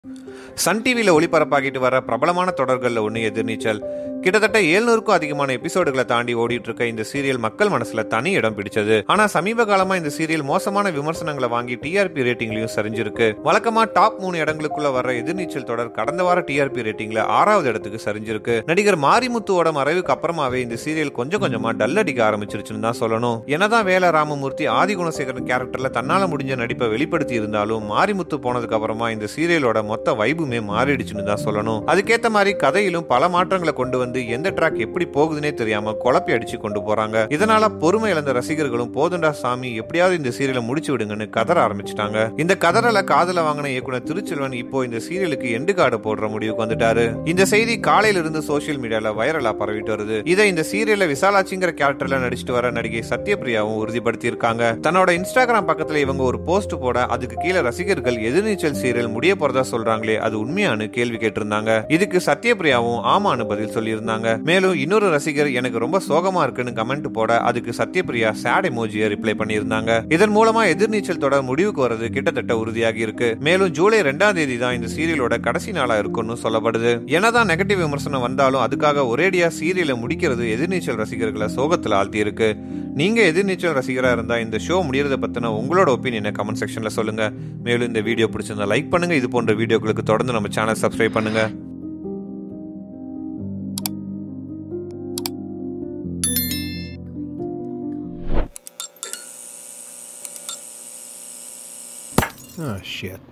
Sun டிவியில் ஒளிபரப்பாகிட்டு வர பிரபலமான தொடர்களில் ஒன்று எதிர்நீச்சல் கிட்டத்தட்ட ஏழ்நூறுக்கும் அதிகமான எபிசோடுகளை தாண்டி ஓடிட்டு இருக்க இந்த சீரியல் மக்கள் மனசுல தனி இடம் பிடிச்சது ஆனா சமீப காலமா இந்த சீரியல் மோசமான விமர்சனங்களை வாங்கி டிஆர்பி ரேட்டிங்லயும் சரிஞ்சிருக்கு வழக்கமா டாப் மூணு இடங்களுக்குள்ள வர எதிர்நீச்சல் தொடர் கடந்த வார டிஆர்பி ரேட்டிங்ல ஆறாவது இடத்துக்கு சரிஞ்சிருக்கு நடிகர் மாரிமுத்துவோட மறைவுக்கு அப்புறமாவே இந்த சீரியல் கொஞ்சம் கொஞ்சமா டல் அடிக்க ஆரம்பிச்சிருச்சுன்னு தான் சொல்லணும் என்னதான் வேல ராமமூர்த்தி ஆதி குணசேகரன் கேரக்டர்ல தன்னால முடிஞ்ச நடிப்பை வெளிப்படுத்தி இருந்தாலும் மாரிமுத்து போனதுக்கு அப்புறமா இந்த சீரியலோட மொத்த வைபுமே மாறிடுச்சுன்னு தான் சொல்லணும் அதுக்கேத்த மாதிரி கதையிலும் பல மாற்றங்களை கொண்டு வந்து எந்த ட்ராக் எப்படி போகுதுன்னே தெரியாம குழப்பி அடிச்சு கொண்டு போறாங்க இதனால பொறுமை இழந்த ரசிகர்களும் போதுண்டா சாமி எப்படியாவது இந்த சீரியலை முடிச்சு விடுங்கன்னு கதற ஆரம்பிச்சிட்டாங்க இந்த கதறல காதல வாங்கின இயக்குனர் திருச்செல்வன் இப்போ இந்த சீரியலுக்கு எண்டு கார்டு போடுற முடிவுக்கு வந்துட்டாரு இந்த செய்தி காலையில இருந்து சோசியல் மீடியால வைரலா பரவிட்டு வருது இதை இந்த சீரியல்ல விசாலாட்சிங்கிற கேரக்டர்ல நடிச்சிட்டு வர நடிகை சத்யபிரியாவும் உறுதிப்படுத்தி இருக்காங்க தன்னோட இன்ஸ்டாகிராம் பக்கத்துல இவங்க ஒரு போஸ்ட் போட அதுக்கு கீழே ரசிகர்கள் எதிர்நீச்சல் சீரியல் முடிய போறதா சொல்றாங்களே அது உண்மையானு கேள்வி கேட்டிருந்தாங்க இதுக்கு சத்யபிரியாவும் ஆமான்னு பதில் சொல்லியிருந்தாங்க மேலும் இன்னொரு ரசிகர் எனக்கு ரொம்ப சோகமா இருக்குன்னு கமெண்ட் போட அதுக்கு சத்யபிரியா சேட் எமோஜியை ரிப்ளை பண்ணியிருந்தாங்க இதன் மூலமா எதிர்நீச்சல் தொடர் முடிவுக்கு வர்றது கிட்டத்தட்ட உறுதியாகி இருக்கு மேலும் ஜூலை ரெண்டாம் தேதி தான் இந்த சீரியலோட கடைசி நாளா இருக்கும்னு சொல்லப்படுது என்னதான் நெகட்டிவ் விமர்சனம் வந்தாலும் அதுக்காக ஒரேடியா சீரியலை முடிக்கிறது எதிர்நீச்சல் ரசிகர்களை சோகத்துல ஆழ்த்தி இருக்கு நீங்க எதிர்நீச்சல் ரசிகரா இருந்தா இந்த ஷோ முடியறத பத்தின உங்களோட ஒப்பீனியனை கமெண்ட் செக்ஷன்ல சொல்லுங்க மேலும் இந்த வீடியோ பிடிச்சிருந்தா லைக் பண்ணுங்க இது போன்ற வீடியோக்களுக்கு தொடர்ந்து நம்ம சேனல் சப்ஸ்கிரைப் பண்ணுங்க Oh, shit.